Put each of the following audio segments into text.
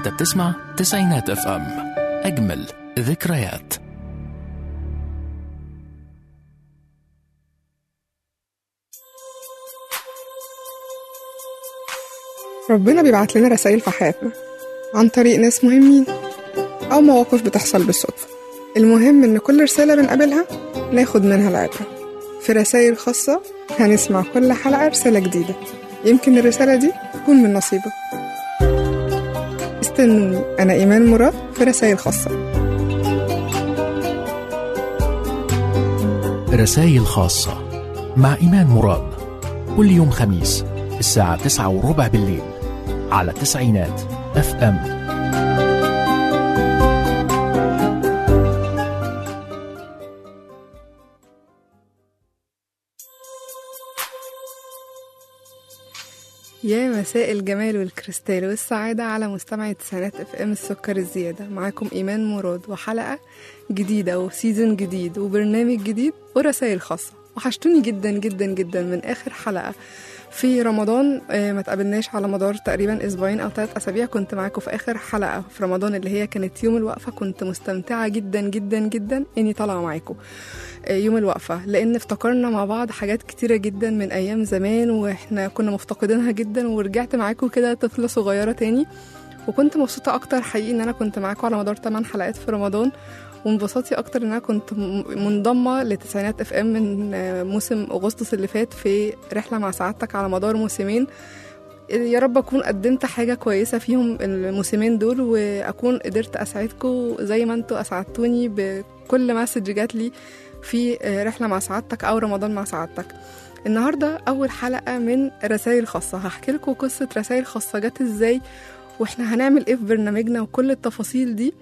انت بتسمع تسعينات اف ام اجمل ذكريات ربنا بيبعت لنا رسائل في حياتنا عن طريق ناس مهمين أو مواقف بتحصل بالصدفة المهم إن كل رسالة بنقابلها ناخد منها العبرة في رسائل خاصة هنسمع كل حلقة رسالة جديدة يمكن الرسالة دي تكون من نصيبك استنوني أنا إيمان مراد في رسائل خاصة رسائل خاصة مع إيمان مراد كل يوم خميس الساعة تسعة وربع بالليل على تسعينات اف ام يا مساء الجمال والكريستال والسعادة على مستمعي تسعينات اف ام السكر الزيادة معاكم إيمان مراد وحلقة جديدة وسيزون جديد وبرنامج جديد ورسائل خاصة وحشتوني جدا جدا جدا من آخر حلقة في رمضان آه، ما تقابلناش على مدار تقريبا اسبوعين او ثلاث اسابيع كنت معاكم في اخر حلقه في رمضان اللي هي كانت يوم الوقفه كنت مستمتعه جدا جدا جدا اني طالعه معاكم آه، يوم الوقفه لان افتكرنا مع بعض حاجات كتيره جدا من ايام زمان واحنا كنا مفتقدينها جدا ورجعت معاكم كده طفله صغيره تاني وكنت مبسوطه اكتر حقيقي ان انا كنت معاكم على مدار 8 حلقات في رمضان وانبساطي اكتر ان انا كنت م- منضمه لتسعينات اف ام من آه، موسم اغسطس اللي فات في رحله مع سعادتك على مدار موسمين يا رب اكون قدمت حاجه كويسه فيهم الموسمين دول واكون قدرت اسعدكم زي ما انتوا اسعدتوني بكل مسج جات لي في آه، رحله مع سعادتك او رمضان مع سعادتك النهارده اول حلقه من رسائل خاصه هحكي لكم قصه رسائل خاصه جت ازاي واحنا هنعمل ايه في برنامجنا وكل التفاصيل دي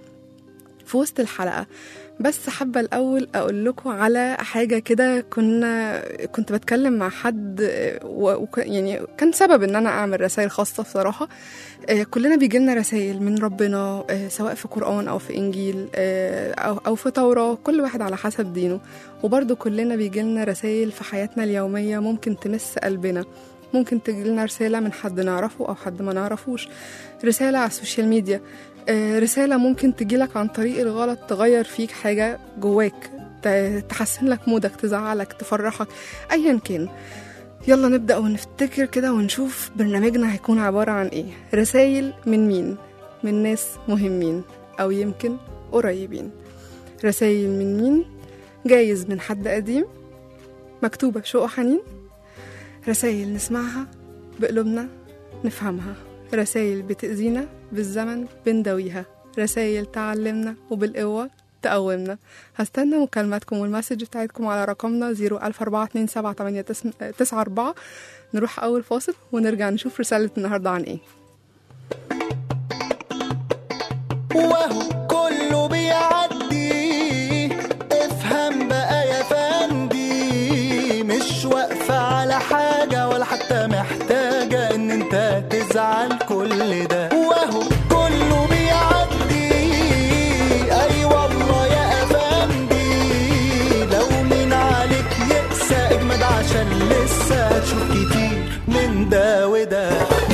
في وسط الحلقة بس حابة الأول أقول لكم على حاجة كده كنا كنت بتكلم مع حد آه، و... وك- يعني كان سبب إن أنا أعمل رسائل خاصة بصراحة آه، كلنا بيجيلنا رسائل من ربنا آه، سواء في قرآن أو في إنجيل آه، أو أو في توراة كل واحد على حسب دينه وبرضه كلنا بيجيلنا رسائل في حياتنا اليومية ممكن تمس قلبنا ممكن تجيلنا رسالة من حد نعرفه أو حد ما نعرفوش رسالة على السوشيال ميديا آه، رسالة ممكن تجيلك عن طريق الغلط تغير فيك حاجة جواك ت- تحسن لك مودك تزعلك تفرحك أيا كان يلا نبدأ ونفتكر كده ونشوف برنامجنا هيكون عبارة عن إيه رسائل من مين من ناس مهمين أو يمكن قريبين رسائل من مين جايز من حد قديم مكتوبة بشوق وحنين رسائل نسمعها بقلوبنا نفهمها رسائل بتأذينا بالزمن بنداويها رسائل تعلمنا وبالقوة تقومنا هستنى مكالماتكم والمسج بتاعتكم على رقمنا 014278994 نروح أول فاصل ونرجع نشوف رسالة النهاردة عن إيه وهو كله بيعدي افهم بقى يا فندي مش واقفة على حاجة ولا حتى محتاجة ان انت تزعل كل ده وهو كله بيعدي اي والله يا افندي لو مين عليك يقسى اجمد عشان لسه هتشوف كتير من ده وده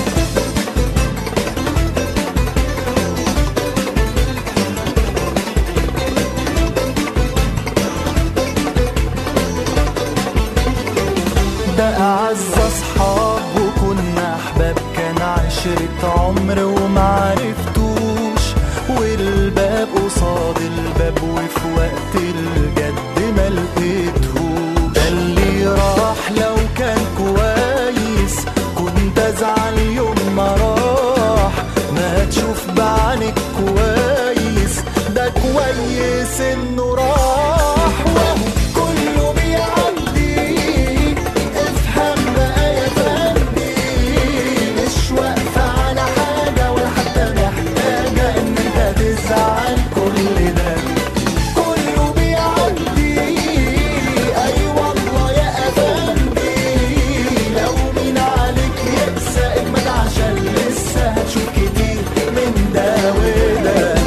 ده أعز أصحاب وكنا أحباب كان عشرة عمر ومعرفتوش والباب قصاد الباب وفي وقت الجد ما لقيتهوش ده اللي راح لو كان كويس كنت أزعل يوم ما راح ما تشوف بعينك كويس ده كويس إنه راح وهو كله بيعدي افهم بقى يا فندي مش واقفة على حاجة ولا حتى محتاجة إن أنت تزعل كل ده كله بيعدي أي والله يا أفندي لو مين عليك يقسى اجمد عشان لسه هتشوف كتير من ده وده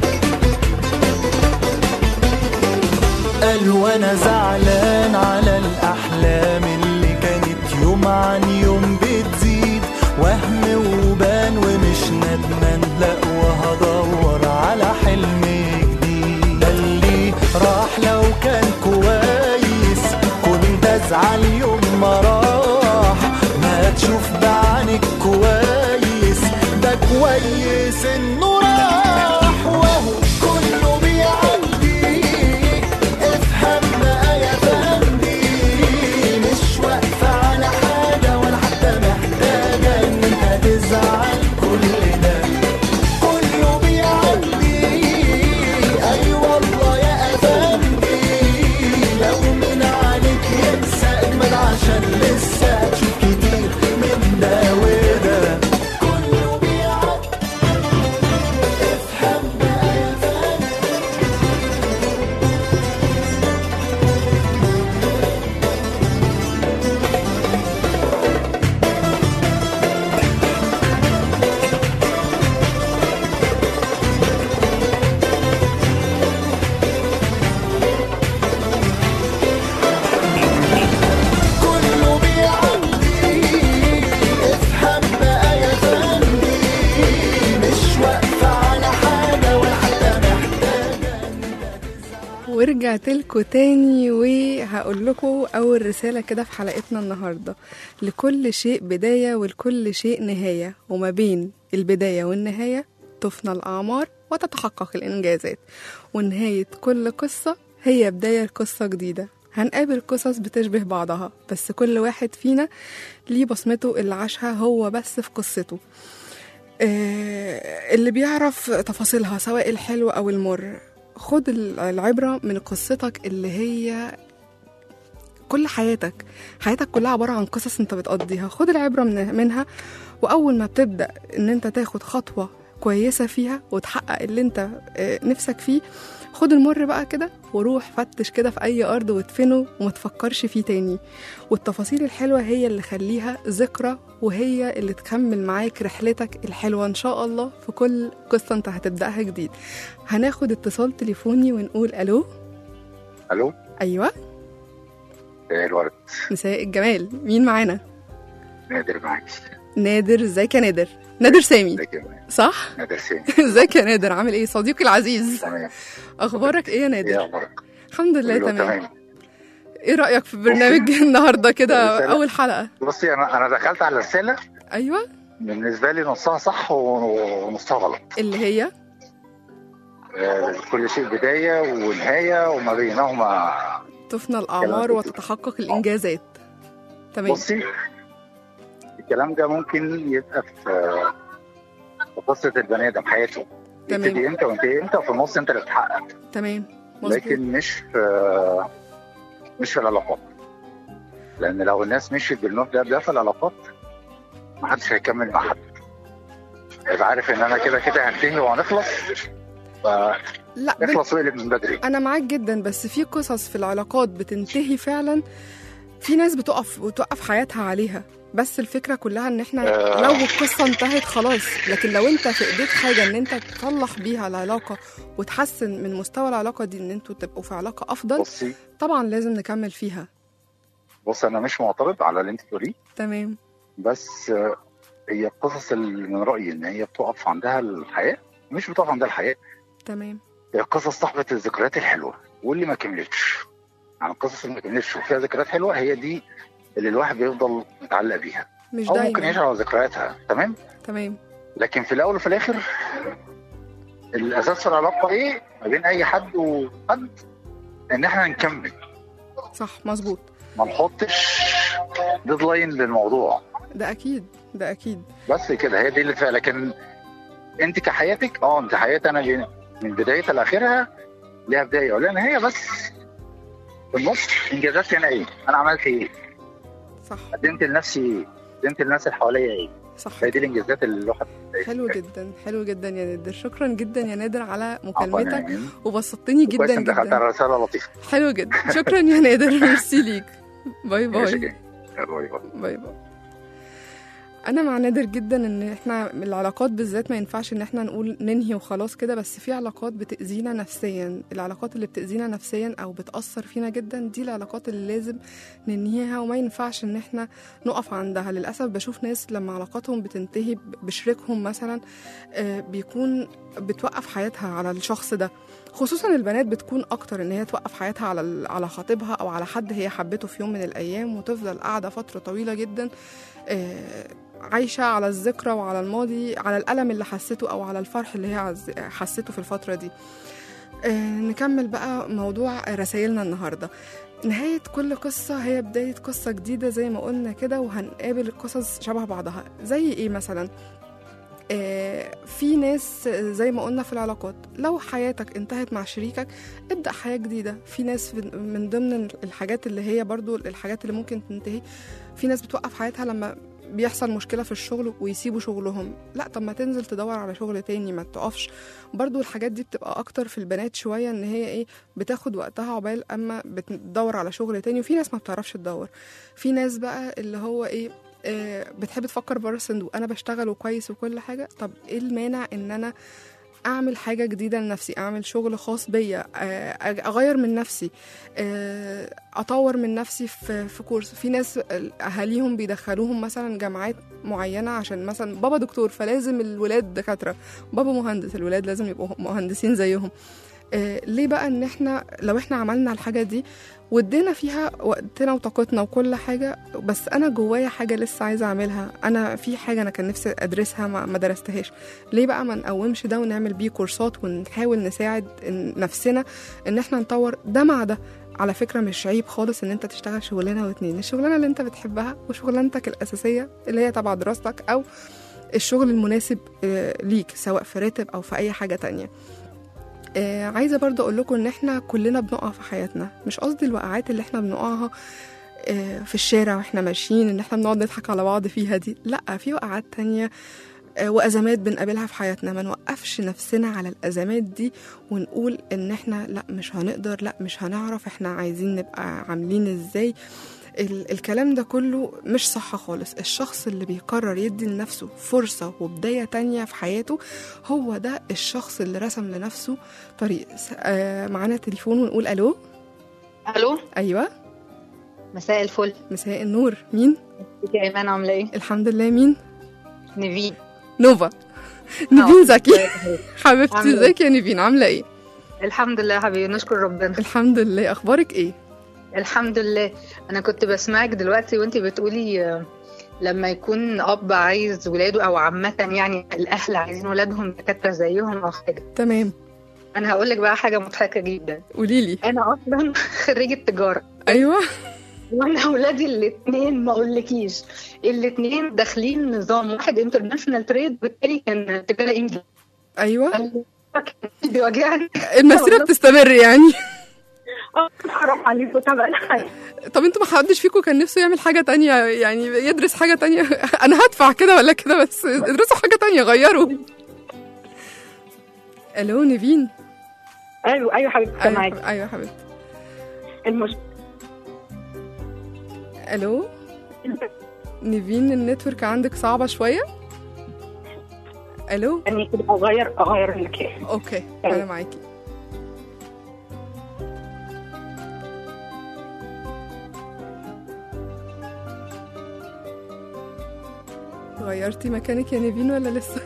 قال وانا زعلان على ورجعت لكم تاني وهقول لكم اول رساله كده في حلقتنا النهارده لكل شيء بدايه ولكل شيء نهايه وما بين البدايه والنهايه تفنى الاعمار وتتحقق الانجازات ونهايه كل قصه هي بدايه لقصه جديده هنقابل قصص بتشبه بعضها بس كل واحد فينا ليه بصمته اللي عاشها هو بس في قصته آه، اللي بيعرف تفاصيلها سواء الحلو أو المر خد العبرة من قصتك اللي هي كل حياتك حياتك كلها عبارة عن قصص انت بتقضيها خد العبرة من منها وأول ما بتبدأ ان انت تاخد خطوة كويسة فيها وتحقق اللي انت آه، نفسك فيه خد المر بقى كده وروح فتش كده في أي أرض وادفنه وما تفكرش فيه تاني والتفاصيل الحلوة هي اللي خليها ذكرى وهي اللي تكمل معاك رحلتك الحلوة إن شاء الله في كل قصة أنت هتبدأها جديد هناخد اتصال تليفوني ونقول ألو الو أيوة إيه الورد مساء الجمال مين معانا نادر معاك نادر ازيك يا نادر نادر سامي ازيك يا صح نادر سامي ازيك يا نادر عامل ايه صديقي العزيز تمام اخبارك ايه يا ايه نادر اخبارك الحمد لله كله تمام ايه رايك في برنامج النهارده كده رسالة. اول حلقه بصي انا انا دخلت على الرساله ايوه بالنسبه لي نصها صح و- ونصها غلط اللي هي آه، كل شيء بدايه ونهايه وما بينهما تفنى الاعمار كلام وتتحقق الانجازات تمام بصي الكلام ده ممكن يبقى في في قصه البني ادم حياته تمام. يبتدي امتى وينتهي امتى وفي النص انت اللي بتحقق تمام مظبوط لكن مش في مش في العلاقات لان لو الناس مشيت بالمبدا ده في العلاقات محدش هيكمل مع حد يبقى عارف ان انا كده كده هنتهي وهنخلص لا بال... فنخلص واقلب من بدري انا معاك جدا بس في قصص في العلاقات بتنتهي فعلا في ناس بتقف وتوقف حياتها عليها بس الفكره كلها ان احنا آه. لو القصه انتهت خلاص لكن لو انت في ايديك حاجه ان انت تصلح بيها العلاقه وتحسن من مستوى العلاقه دي ان انتوا تبقوا في علاقه افضل بصي طبعا لازم نكمل فيها بص انا مش معترض على اللي انت بتقوليه تمام بس آه، هي القصص اللي من رايي ان هي بتقف عندها الحياه مش بتقف عندها الحياه تمام هي قصص صاحبه الذكريات الحلوه واللي ما كملتش يعني القصص اللي ما كملتش وفيها ذكريات حلوه هي دي اللي الواحد بيفضل متعلق بيها مش او ممكن يعيش دايما على ذكرياتها تمام تمام لكن في الاول وفي الاخر الاساس في العلاقه ايه ما بين اي حد وحد ان احنا نكمل صح مظبوط ما نحطش ديدلاين للموضوع ده اكيد ده اكيد بس كده هي دي اللي فيها لكن انت كحياتك اه انت حياتي انا بين- من بدايتها لاخرها ليها بدايه ولها نهايه بس في النص انجازاتي انا ايه؟ انا عملت ايه؟ صح قدمت لنفسي ايه؟ قدمت للناس اللي حواليا ايه؟ صح هي دي الانجازات اللي الواحد حلو جدا حلو جدا يا نادر شكرا جدا يا نادر على عفواً مكالمتك يعني. وبسطتني كويس جدا انك دخلت جدا على رساله لطيفه حلو جدا شكرا يا نادر ميرسي ليك باي ماشي باي جدا. باي باي باي باي انا مع نادر جدا ان احنا العلاقات بالذات ما ينفعش ان احنا نقول ننهي وخلاص كده بس في علاقات بتأذينا نفسيا العلاقات اللي بتأذينا نفسيا او بتأثر فينا جدا دي العلاقات اللي لازم ننهيها وما ينفعش ان احنا نقف عندها للاسف بشوف ناس لما علاقاتهم بتنتهي بشريكهم مثلا آه، بيكون بتوقف حياتها على الشخص ده خصوصا البنات بتكون اكتر ان هي توقف حياتها على ال- على خطيبها او على حد هي حبته في يوم من الايام وتفضل قاعده فتره طويله جدا آه، عايشه على الذكرى وعلى الماضي على الالم اللي حسيته او على الفرح اللي هي عز- حسيته في الفتره دي آه، نكمل بقى موضوع رسائلنا النهارده نهاية كل قصة هي بداية قصة جديدة زي ما قلنا كده وهنقابل قصص شبه بعضها زي ايه مثلا آه، في ناس زي ما قلنا في العلاقات لو حياتك انتهت مع شريكك ابدأ حياة جديدة في ناس في- من ضمن الحاجات اللي هي برضو الحاجات اللي ممكن تنتهي في ناس بتوقف حياتها لما بيحصل مشكلة في الشغل ويسيبوا شغلهم لا طب ما تنزل تدور على شغل تاني ما تقفش برضو الحاجات دي بتبقى اكتر في البنات شوية ان هي ايه بتاخد وقتها عقبال اما بتدور على شغل تاني وفي ناس ما بتعرفش تدور في ناس بقى اللي هو ايه آه، بتحب تفكر بره الصندوق انا بشتغل وكويس وكل حاجه طب ايه المانع ان انا اعمل حاجه جديده لنفسي اعمل شغل خاص بيا آه، أج- اغير من نفسي آه، اطور من نفسي في في كورس في ناس اهاليهم بيدخلوهم مثلا جامعات معينه عشان مثلا بابا دكتور فلازم الولاد دكاتره بابا مهندس الولاد لازم يبقوا مهندسين زيهم آه ليه بقى ان احنا لو احنا عملنا الحاجه دي وادينا فيها وقتنا وطاقتنا وكل حاجه بس انا جوايا حاجه لسه عايزه اعملها انا في حاجه انا كان نفسي ادرسها ما, ما درستهاش ليه بقى ما نقومش ده ونعمل بيه كورسات ونحاول نساعد إن- نفسنا ان احنا نطور ده مع ده على فكرة مش عيب خالص ان انت تشتغل شغلانة واتنين الشغلانة اللي انت بتحبها وشغلانتك الاساسية اللي هي تبع دراستك او الشغل المناسب آه، ليك سواء في راتب او في اي حاجة تانية آه، عايزة برضه اقول لكم ان احنا كلنا بنقع في حياتنا مش قصدي الوقعات اللي احنا بنقعها آه، في الشارع واحنا ماشيين ان احنا بنقعد نضحك على بعض فيها دي لا في وقعات تانية آه، وازمات بنقابلها في حياتنا ما نوقفش نفسنا على الازمات دي ونقول ان احنا لا مش هنقدر لا مش هنعرف احنا عايزين نبقى عاملين ازاي ال- الكلام ده كله مش صح خالص الشخص اللي بيقرر يدي لنفسه فرصة وبداية تانية في حياته هو ده الشخص اللي رسم لنفسه طريق س- آه معانا تليفون ونقول الو الو ايوه مساء الفل مساء النور مين ازيك يا ايمان عامله ايه الحمد لله مين نيفين نوفا نيفين زكي حبيبتي عاملة إيه؟ ازيك يا نيفين عامله ايه الحمد لله يا حبيبي نشكر ربنا الحمد لله اخبارك ايه الحمد لله انا كنت بسمعك دلوقتي وانت بتقولي آه، لما يكون اب عايز ولاده او عامه يعني الاهل عايزين ولادهم دكاتره زيهم او حاجه تمام انا هقول لك بقى حاجه مضحكه جدا قولي لي انا اصلا خريجه تجاره ايوه وانا اولادي الاثنين ما اقولكيش الاثنين داخلين نظام واحد انترناشونال تريد والتاني كان تجاره انجلش ايوه كان بيواجهني المسيره بتستمر يعني اه حرام عليكم طبعا طب انتوا ما حدش فيكم كان نفسه يعمل حاجه تانية يعني يدرس حاجه تانية انا هدفع كده ولا كده بس ادرسوا حاجه تانية غيروا الو نيفين ايوه ايوه حبيبتي ايوه معاك حب- ايوه حبيبتي المش... الو نيفين النتورك عندك صعبه شويه الو يعني كده اغير اغير المكان اوكي انا معاكي غيرتي مكانك يا نيفين ولا لسه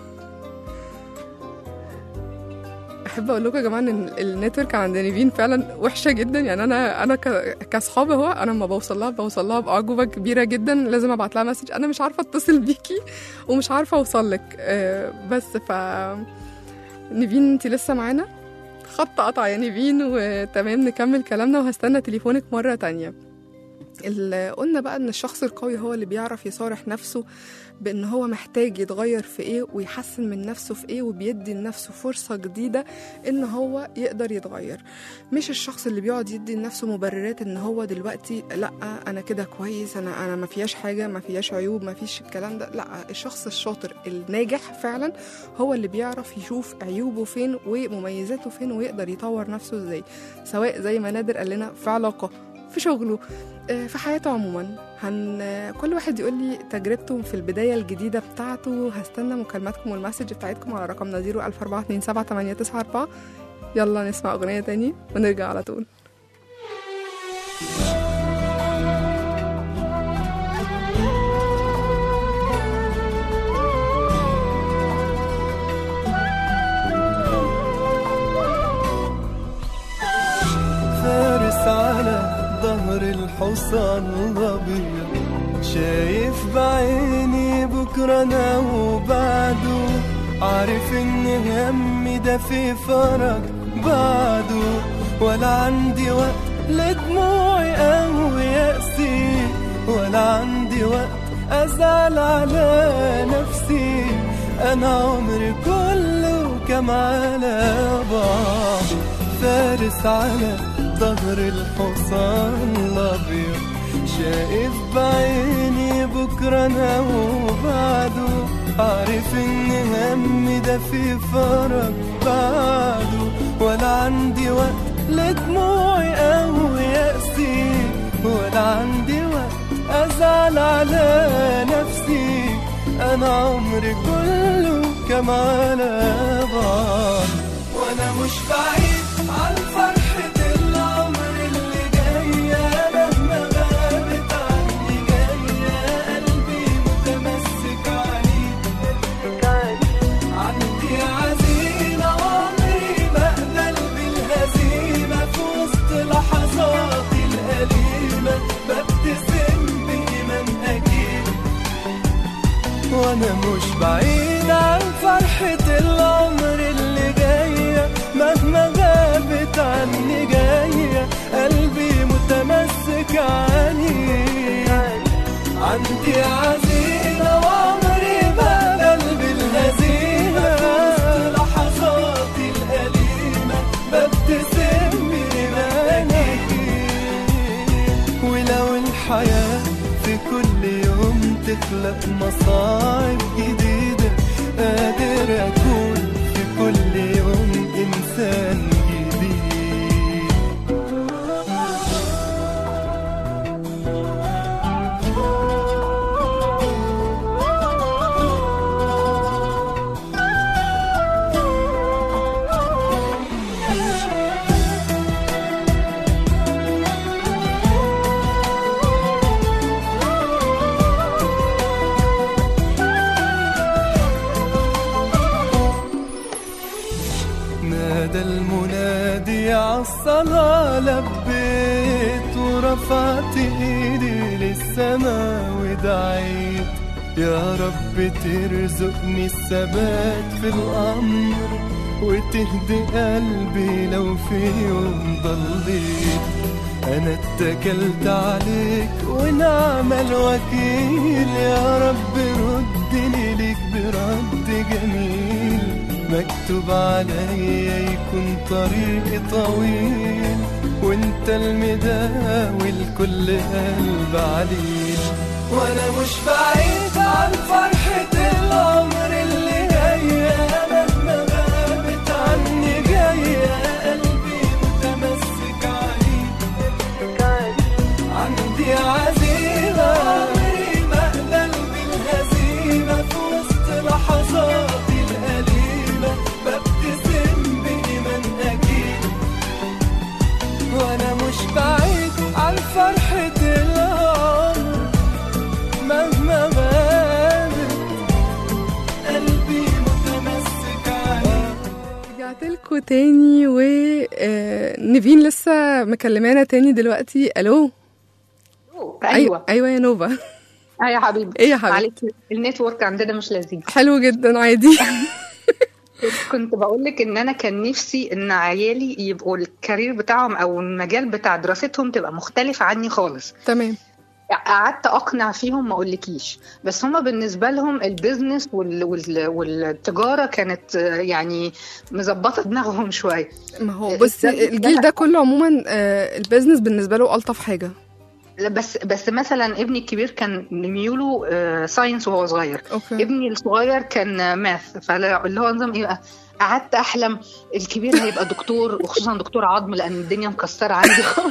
احب اقول لكم يا جماعه ان النتورك عند نيفين فعلا وحشه جدا يعني انا انا ك- كاصحاب اهو انا لما بوصل لها بوصل لها باعجوبه كبيره جدا لازم ابعت لها مسج انا مش عارفه اتصل بيكي ومش عارفه اوصل لك آه، بس ف نيفين انت لسه معانا خط قطع يا نيفين وتمام نكمل كلامنا وهستنى تليفونك مرة تانية ال- قلنا بقى ان الشخص القوي هو اللي بيعرف يصارح نفسه بان هو محتاج يتغير في ايه ويحسن من نفسه في ايه وبيدي لنفسه فرصة جديدة ان هو يقدر يتغير مش الشخص اللي بيقعد يدي لنفسه مبررات ان هو دلوقتي لا انا كده كويس انا انا ما فيهاش حاجة ما فيهاش عيوب ما فيش الكلام ده لا الشخص الشاطر الناجح فعلا هو اللي بيعرف يشوف عيوبه فين ومميزاته فين ويقدر يطور نفسه ازاي سواء زي ما نادر قال لنا في علاقة في شغله آه، في حياته عموما هن آه، كل واحد يقول لي تجربته في البداية الجديدة بتاعته هستنى مكالماتكم والمسج بتاعتكم على رقمنا 014278994 يلا نسمع أغنية تاني ونرجع على طول فارس على ظهر الحصان الابيض شايف بعيني بكره انا وبعده عارف ان همي ده في فرج بعده ولا عندي وقت لدموعي او يأسي ولا عندي وقت ازعل على نفسي انا عمري كله كم على بعض فارس على ظهر الحصان الابيض شايف بعيني بكره انا وبعده عارف ان همي ده في فرج بعده ولا عندي وقت لدموعي او يأسي ولا عندي وقت ازعل على نفسي انا عمري كله كم على بعض وانا مش بعيد عن فرحة العمر اللي جاية مهما غابت عني جاية قلبي متمسك عليك عندي عزيمة عمري ما اقبل بعيد عن فرحة العمر اللي جاية مهما غابت عني جاية قلبي متمسك عني عندي عزيمة وعمري ما قلبي الهزيمة في وسط لحظاتي الأليمة ببتسم بإيماني ولو الحياة في كل يوم تخلق مصاعب جديدة قادر أكون في كل يوم إنسان جديد نادى المنادي عالصلاة لبيت ورفعت ايدي للسما ودعيت يا رب ترزقني الثبات في الأمر وتهدي قلبي لو في يوم ضليت أنا اتكلت عليك ونعم الوكيل يا رب ردني ليك برد جميل مكتوب عليا يكون طريقي طويل وانت المداوي لكل قلب عليل وانا مش بعيد عن فرحة العمر اللي جاية مهما غابت عني جاية قلبي متمسك عليك عندي عزيمة عمري ما أقبل بالهزيمة في وسط لحظاتي الأليمة ببتسم بإيمان أكيد وأنا مش بعيد عن فرحة العمر مهما غابت قلبي متمسك عليك رجعت لكم تاني ونيفين لسه مكلمانا تاني دلوقتي الو ايوه ايوه يا نوفا ايوه يا حبيبي ايه يا حبيبي معلش النتورك عندنا مش لذيذ حلو جدا عادي كنت بقول لك ان انا كان نفسي ان عيالي يبقوا الكارير بتاعهم او المجال بتاع دراستهم تبقى مختلف عني خالص تمام قعدت اقنع فيهم ما اقولكيش بس هما بالنسبه لهم البيزنس وال... وال... والتجاره كانت آه، يعني مظبطه دماغهم شويه ما هو إيه، بصي ده- الجيل ده كله عموما آه، البيزنس بالنسبه له الطف حاجه لا، بس بس مثلا ابني الكبير كان ميوله آه، ساينس وهو صغير اوكي ابني الصغير كان ماث فاللي هو نظام ايه بقى قعدت احلم الكبير هيبقى دكتور وخصوصا دكتور عظم لان الدنيا مكسره عندي خالص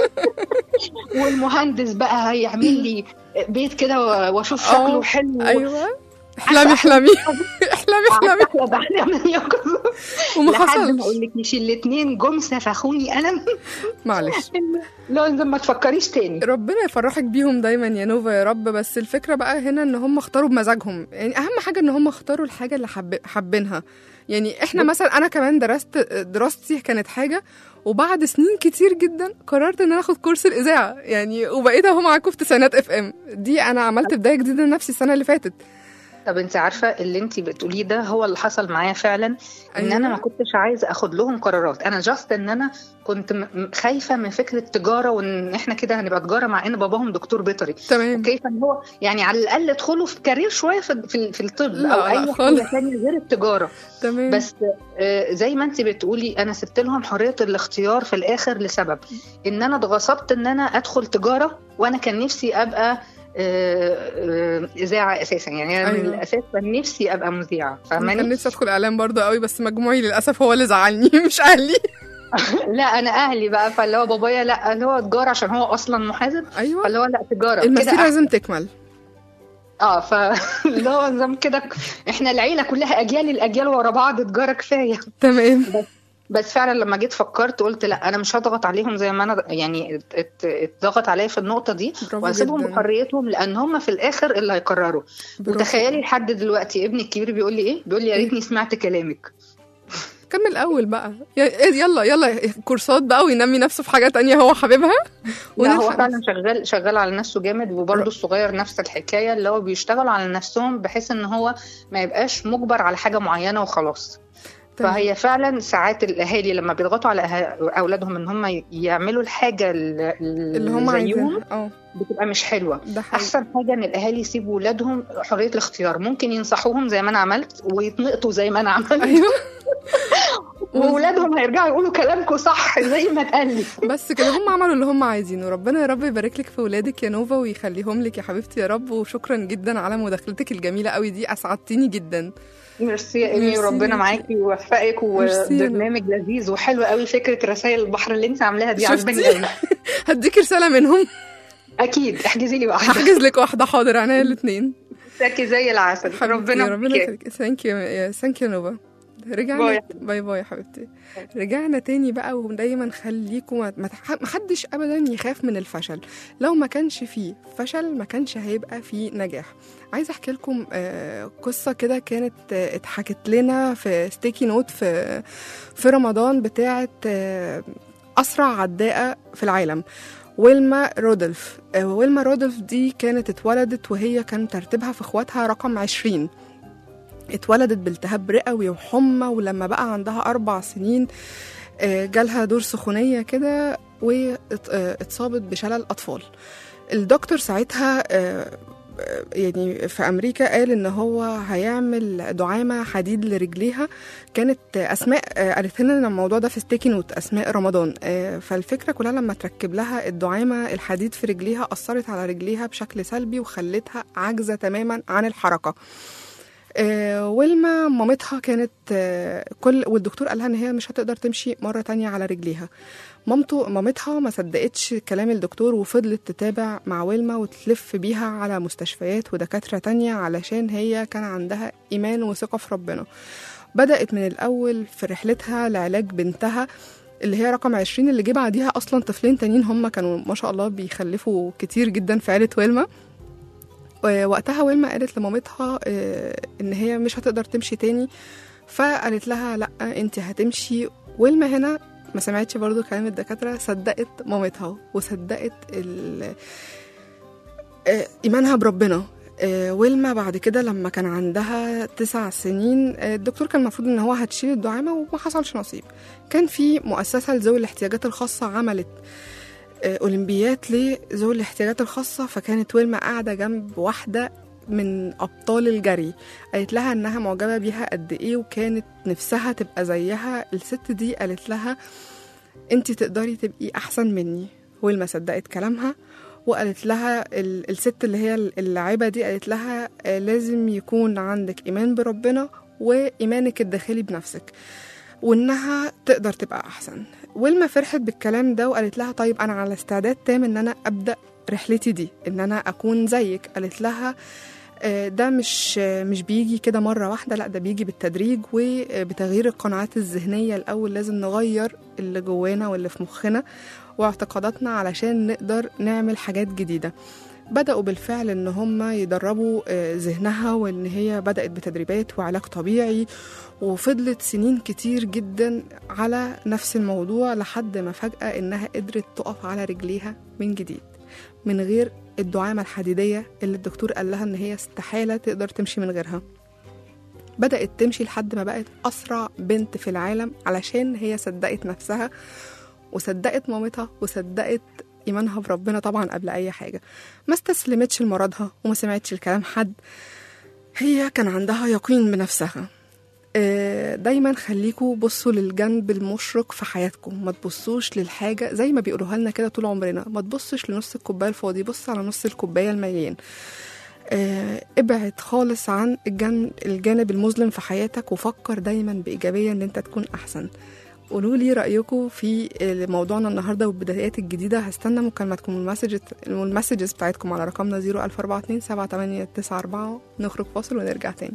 والمهندس بقى هيعمل لي بيت كده واشوف شكله آه، حلو ايوه احلامي احلامي احلامي احلامي قعدت احلم احلم يقظة. وما لحد ما حصلش اقول لك مش الاثنين جم سفخوني انا معلش لا زي ما تفكريش تاني ربنا يفرحك بيهم دايما يا نوفا يا رب بس الفكره بقى هنا ان هم اختاروا بمزاجهم يعني اهم حاجه ان هم اختاروا الحاجه اللي حب... حابينها يعني احنا مثلا انا كمان درست دراستي كانت حاجه وبعد سنين كتير جدا قررت ان انا اخد كورس الاذاعه يعني وبقيت اهو معاكم في تسعينات اف ام دي انا عملت بدايه جديده لنفسي السنه اللي فاتت طب انت عارفه اللي انت بتقوليه ده هو اللي حصل معايا فعلا ان أيوة. انا ما كنتش عايزه اخد لهم قرارات انا جاست ان انا كنت م- م- خايفه من فكره تجاره وان احنا كده هنبقى تجاره مع ان باباهم دكتور بيطري تمام وكيف ان هو يعني على الاقل ادخلوا في كارير شويه في في, في الطب لا، او لا اي خالص. حاجه ثانيه غير التجاره تمام بس آه، زي ما انت بتقولي انا سبت لهم حريه الاختيار في الاخر لسبب ان انا اتغصبت ان انا ادخل تجاره وانا كان نفسي ابقى آه، آه، اذاعه اساسا يعني انا من أيوة. الاساس كان نفسي ابقى مذيعه أنا فاهماني كان نفسي ادخل اعلام برضه قوي بس مجموعي للاسف هو اللي زعلني مش اهلي لا انا اهلي بقى فاللي هو بابايا لا اللي هو تجاره عشان هو اصلا محاسب ايوه فاللي هو لا تجاره المسيره كده لازم تكمل اه فاللي هو نظام كده احنا العيله كلها اجيال الاجيال ورا بعض تجاره كفايه تمام بس فعلا لما جيت فكرت قلت لا انا مش هضغط عليهم زي ما انا يعني ات- ات- اتضغط عليا في النقطه دي برافو واسيبهم جدا. بحريتهم لان هم في الاخر اللي هيقرروا برافو. وتخيلي لحد دلوقتي ابني الكبير بيقول لي ايه بيقول لي يا إيه؟ ريتني سمعت كلامك كمل الاول بقى ي- يلا يلا كورسات بقى وينمي نفسه في حاجه تانية هو حاببها لا هو ونلحق فعلا شغال شغال على نفسه جامد وبرده الصغير نفس الحكايه اللي هو بيشتغلوا على نفسهم بحيث ان هو ما يبقاش مجبر على حاجه معينه وخلاص تمام. فهي فعلا ساعات الاهالي لما بيضغطوا على أه- اولادهم ان هم ي- يعملوا الحاجه ال- اللي هم زيهم عايزينها اه بتبقى مش حلوه ده حقيقي احسن حاجه ان الاهالي يسيبوا ولادهم حريه الاختيار ممكن ينصحوهم زي ما انا عملت ويتنقطوا زي ما انا عملت ايوه وولادهم هيرجعوا يقولوا كلامكم صح زي ما اتقال لي بس كده هم عملوا اللي هم عايزينه ربنا يا رب يبارك لك في ولادك يا نوفا ويخليهم لك يا حبيبتي يا رب وشكرا جدا على مداخلتك الجميله قوي دي اسعدتيني جدا ميرسي يا ايمي ميرسي وربنا ليكي. معاكي ويوفقك ميرسي يا وبرنامج لذيذ وحلو قوي فكره رسائل البحر اللي انت عاملاها دي شفتي؟ عجباني قوي هديكي رساله منهم اكيد احجزي لي واحده هحجز لك واحده حاضر عينيا الاثنين تاكي زي العسل ربنا ربنا معاكي. يخليك ثانك يو ثانك يو نوفا رجعنا باي. باي باي يا حبيبتي رجعنا تاني بقى ودايما خليكم ما ما تح- ما حدش ابدا يخاف من الفشل لو ما كانش فيه فشل ما كانش هيبقى فيه نجاح عايزه احكي لكم آه، قصه كده كانت آه، اتحكت لنا في ستيكي نوت في في رمضان بتاعه آه، اسرع عداءه في العالم ويلما رودولف آه، ويلما رودولف دي كانت اتولدت وهي كان ترتيبها في اخواتها رقم 20 اتولدت بالتهاب رئوي وحمى ولما بقى عندها أربع سنين آه، جالها دور سخونية كده واتصابت بشلل أطفال الدكتور ساعتها آه، آه، يعني في أمريكا قال إن هو هيعمل دعامة حديد لرجليها كانت آه، أسماء آه، قالت لنا الموضوع ده في ستيكي نوت أسماء رمضان آه، فالفكرة كلها لما تركب لها الدعامة الحديد في رجليها أثرت على رجليها بشكل سلبي وخلتها عاجزة تماما عن الحركة آه، ويلما مامتها كانت آه، كل والدكتور قالها ان هي مش هتقدر تمشي مره تانية على رجليها مامته مامتها ما صدقتش كلام الدكتور وفضلت تتابع مع ويلما وتلف بيها على مستشفيات ودكاتره تانية علشان هي كان عندها ايمان وثقه في ربنا بدات من الاول في رحلتها لعلاج بنتها اللي هي رقم 20 اللي جه بعديها اصلا طفلين تانيين هم كانوا ما شاء الله بيخلفوا كتير جدا في عيله ويلما وقتها ويلما قالت لمامتها آه، ان هي مش هتقدر تمشي تاني فقالت لها لا انت هتمشي ويلما هنا ما سمعتش برضو كلام الدكاترة صدقت مامتها وصدقت ال... آه، إيمانها بربنا آه، ويلما بعد كده لما كان عندها تسع سنين آه، الدكتور كان المفروض ان هو هتشيل الدعامة وما حصلش نصيب كان في مؤسسة لذوي الاحتياجات الخاصة عملت آه، اولمبيات لذوي الاحتياجات الخاصه فكانت ويلما قاعده جنب واحده من ابطال الجري قالت لها انها معجبه بيها قد ايه وكانت نفسها تبقى زيها الست دي قالت لها انت تقدري تبقي احسن مني ويلما صدقت كلامها وقالت لها ال- الست اللي هي اللاعبه دي قالت لها آه، لازم يكون عندك ايمان بربنا وايمانك الداخلي بنفسك وانها تقدر تبقى احسن ويلما فرحت بالكلام ده وقالت لها طيب انا على استعداد تام ان انا ابدا رحلتي دي ان انا اكون زيك قالت لها آه، ده مش آه، مش بيجي كده مره واحده لا ده بيجي بالتدريج وبتغيير القناعات الذهنيه الاول لازم نغير اللي جوانا واللي في مخنا واعتقاداتنا علشان نقدر نعمل حاجات جديده بدأوا بالفعل إن هم يدربوا آه، ذهنها وإن هي بدأت بتدريبات وعلاج طبيعي وفضلت سنين كتير جدا على نفس الموضوع لحد ما فجأة إنها قدرت تقف على رجليها من جديد من غير الدعامة الحديدية اللي الدكتور قال لها إن هي استحالة تقدر تمشي من غيرها بدأت تمشي لحد ما بقت أسرع بنت في العالم علشان هي صدقت نفسها وصدقت مامتها وصدقت إيمانها بربنا طبعا قبل أي حاجة ما استسلمتش لمرضها وما سمعتش لكلام حد هي كان عندها يقين بنفسها آه، دايما خليكوا بصوا للجنب المشرق في حياتكم ما تبصوش للحاجة زي ما بيقولوها لنا كده طول عمرنا ما تبصش لنص الكوباية الفاضي بص على نص الكوباية المليان آه، ابعد خالص عن الجن- الجانب المظلم في حياتك وفكر دايما بإيجابية ان انت تكون أحسن قولوا لي رأيكم في موضوعنا النهاردة والبدايات الجديدة هستنى مكالماتكم والمسجز والمسجز بتاعتكم على رقمنا 00427 7894 نخرج فاصل ونرجع تاني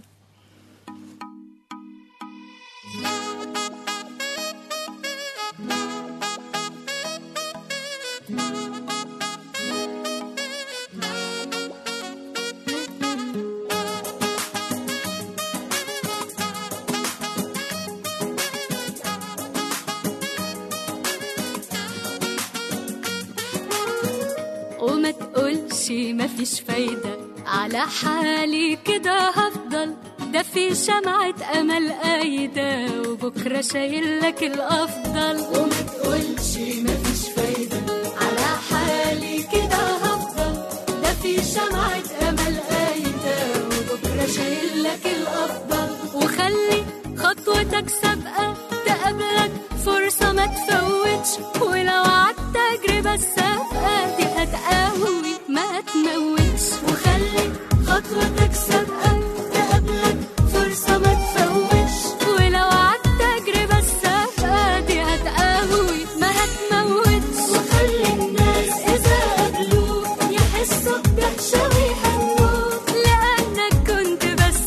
تقولش مفيش فايدة على حالي كده هفضل ده في شمعة أمل قايدة وبكرة شايل لك الأفضل وما تقولش مفيش فايدة على حالي كده هفضل ده في شمعة أمل قايدة وبكرة شايل لك الأفضل وخلي خطوتك سابقة تقابلك فرصة ما تفوتش ولو عدت تجربة السابقة دي هتقوي ما تموتش وخلي خطوتك سابقة تقابلك فرصة ما تفوتش ولو عدت تجربة السابقة دي هتقوي ما هتموتش وخلي الناس إذا قابلوك يحسوا بدهشة ويهنوك لأنك كنت بس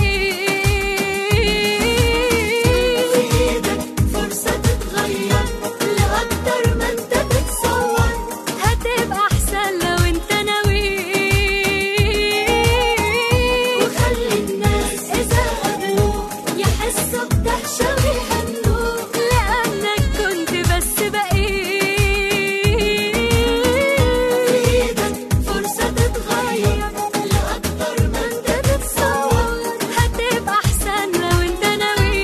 بقيت في إيدك فرصة تتغير لأكتر ما أنت تتصور هتبقى أحسن لو أنت ناوي وخلي الناس إذا قابلوك يحسوا بدهشة ويهنوك لأنك كنت بس بقيت في إيدك فرصة تتغير لأكتر ما أنت تتصور هتبقى أحسن لو أنت ناوي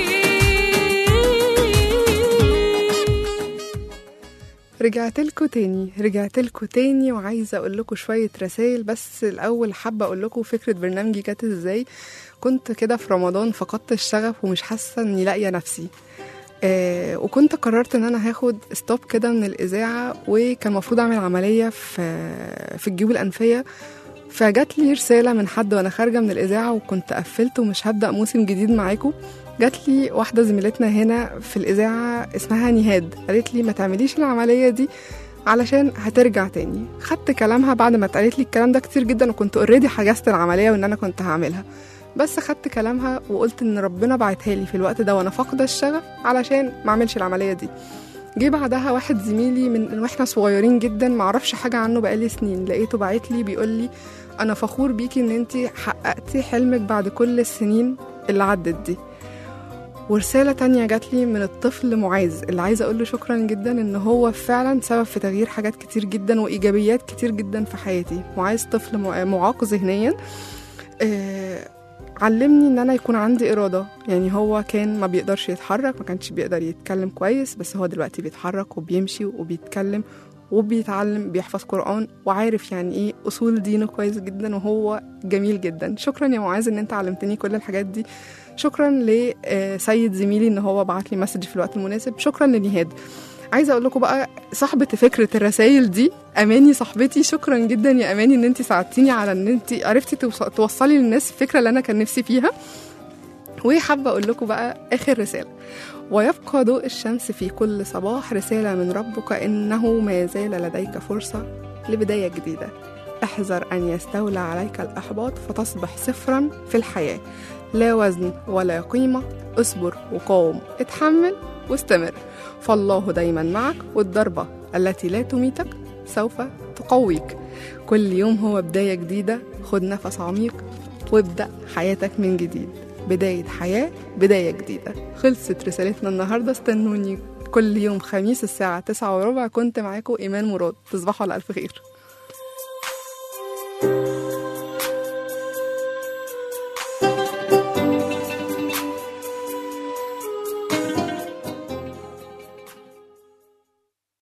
رجعت لكم تاني رجعت لكم تاني وعايزه اقول لكم شويه رسائل بس الاول حابه اقول لكم فكره برنامجي جت ازاي كنت كده في رمضان فقدت الشغف ومش حاسه اني لاقيه نفسي آه وكنت قررت ان انا هاخد ستوب كده من الاذاعه وكان المفروض اعمل عمليه في في الجيوب الانفيه فجات لي رساله من حد وانا خارجه من الاذاعه وكنت قفلت ومش هبدا موسم جديد معاكم جات لي واحده زميلتنا هنا في الاذاعه اسمها نهاد قالت لي ما تعمليش العمليه دي علشان هترجع تاني خدت كلامها بعد ما اتقالت لي الكلام ده كتير جدا وكنت اوريدي حجزت العمليه وان انا كنت هعملها بس خدت كلامها وقلت ان ربنا بعتها لي في الوقت ده وانا فاقده الشغف علشان ما اعملش العمليه دي جه بعدها واحد زميلي من واحنا صغيرين جدا معرفش حاجه عنه بقالي سنين لقيته باعت لي بيقول لي انا فخور بيكي ان انت حققتي حلمك بعد كل السنين اللي عدت دي ورسالة تانية جات لي من الطفل معاذ اللي عايزة أقول له شكرا جدا إن هو فعلا سبب في تغيير حاجات كتير جدا وإيجابيات كتير جدا في حياتي معاذ طفل مع- معاق ذهنيا آه علمني ان انا يكون عندي اراده يعني هو كان ما بيقدرش يتحرك ما كانش بيقدر يتكلم كويس بس هو دلوقتي بيتحرك وبيمشي وبيتكلم وبيتعلم بيحفظ قرآن وعارف يعني ايه اصول دينه كويس جدا وهو جميل جدا شكرا يا معاذ ان انت علمتني كل الحاجات دي شكرا لسيد زميلي ان هو بعت لي مسج في الوقت المناسب شكرا لنهاد عايزه اقول لكم بقى صاحبه فكره الرسائل دي اماني صاحبتي شكرا جدا يا اماني ان انت ساعدتيني على ان انت عرفتي توص- توصلي للناس الفكره اللي انا كان نفسي فيها وحابه اقول لكم بقى اخر رساله ويبقى ضوء الشمس في كل صباح رساله من ربك انه ما زال لديك فرصه لبدايه جديده احذر ان يستولى عليك الاحباط فتصبح صفرا في الحياه لا وزن ولا قيمه اصبر وقاوم اتحمل واستمر فالله دايما معك والضربة التي لا تميتك سوف تقويك كل يوم هو بداية جديدة خد نفس عميق وابدأ حياتك من جديد بداية حياة بداية جديدة خلصت رسالتنا النهاردة استنوني كل يوم خميس الساعة تسعة وربع كنت معاكم إيمان مراد تصبحوا على ألف خير